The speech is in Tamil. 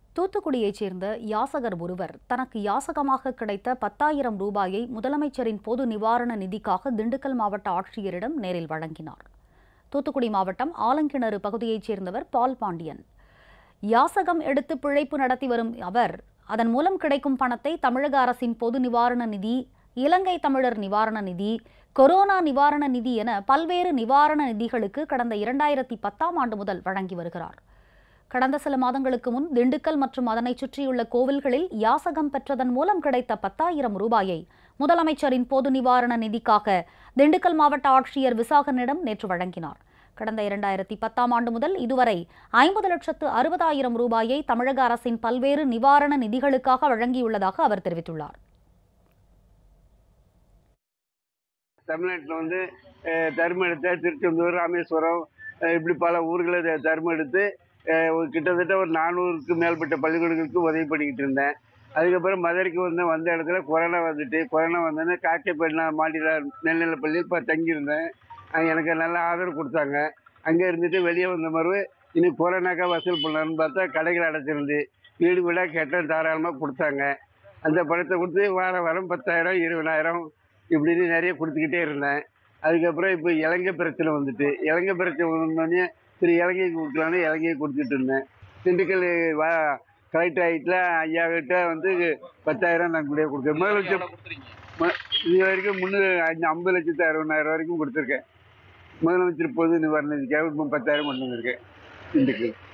தூத்துக்குடியைச் சேர்ந்த யாசகர் ஒருவர் தனக்கு யாசகமாக கிடைத்த பத்தாயிரம் ரூபாயை முதலமைச்சரின் பொது நிவாரண நிதிக்காக திண்டுக்கல் மாவட்ட ஆட்சியரிடம் நேரில் வழங்கினார் தூத்துக்குடி மாவட்டம் ஆலங்கிணறு பகுதியைச் சேர்ந்தவர் பால் பாண்டியன் யாசகம் எடுத்து பிழைப்பு நடத்தி வரும் அவர் அதன் மூலம் கிடைக்கும் பணத்தை தமிழக அரசின் பொது நிவாரண நிதி இலங்கை தமிழர் நிவாரண நிதி கொரோனா நிவாரண நிதி என பல்வேறு நிவாரண நிதிகளுக்கு கடந்த இரண்டாயிரத்தி பத்தாம் ஆண்டு முதல் வழங்கி வருகிறார் கடந்த சில மாதங்களுக்கு முன் திண்டுக்கல் மற்றும் அதனைச் சுற்றியுள்ள கோவில்களில் யாசகம் பெற்றதன் மூலம் கிடைத்த பத்தாயிரம் ரூபாயை முதலமைச்சரின் பொது நிவாரண நிதிக்காக திண்டுக்கல் மாவட்ட ஆட்சியர் விசாகனிடம் நேற்று வழங்கினார் கடந்த இரண்டாயிரத்தி பத்தாம் ஆண்டு முதல் இதுவரை ஐம்பது லட்சத்து அறுபதாயிரம் ரூபாயை தமிழக அரசின் பல்வேறு நிவாரண நிதிகளுக்காக வழங்கியுள்ளதாக அவர் தெரிவித்துள்ளார் தமிழ்நாட்டில் வந்து அஹ், தர்மம் எடுத்த திருச்செந்தூர் ராமேஸ்வரம் அஹ், இப்படி பல ஊர்களை த- தர்மம் எடுத்து அஹ், ஒரு கிட்டத்தட்ட ஒரு நானூறுக்கு மேற்பட்ட பள்ளிக்கூடங்களுக்கு உதவி பண்ணிக்கிட்டு இருந்தேன் அதுக்கப்புறம் மதுரைக்கு வந்து வந்த இடத்துல கொரோனா வந்துட்டு கொரோனா வந்தோடனே காக்கைப்பேட்டை மாநில மேல்நிலைப்பள்ளியில் இப்போ தங்கியிருந்தேன் அங்கே எனக்கு நல்ல ஆதரவு கொடுத்தாங்க அங்கே இருந்துட்டு வெளியே வந்த மறுவு இன்னும் கொரோனாக்கா வசூல் பண்ணலான்னு பார்த்தா கடைகள் அடைச்சிருந்து வீடு வீடாக கேட்டால் தாராளமாக கொடுத்தாங்க அந்த பணத்தை கொடுத்து வாரம் வாரம் பத்தாயிரம் இருபதாயிரம் இப்படின்னு நிறைய கொடுத்துக்கிட்டே இருந்தேன் அதுக்கப்புறம் இப்போ இலங்கை பிரச்சனை வந்துட்டு இலங்கை பிரச்சனை வந்தோடனே சரி இலங்கைக்கு கொடுக்கலான்னு இலங்கையை கொடுத்துட்டு இருந்தேன் திண்டுக்கல் வா கலெக்டர் ஆகிட்டுல ஐயா கிட்ட வந்து பத்தாயிரம் நான் கூட கொடுத்தேன் முதலமைச்சர் ம- இது வரைக்கும் முந்நூறு அஞ்சு ஐம்பது லட்சத்து அறுபதாயிரம் வரைக்கும் கொடுத்துருக்கேன் முதலமைச்சர் பொது நிவாரண நிதிக்காக இப்போ பத்தாயிரம் கொண்டு வந்திருக்கேன் திண்டுக்கல்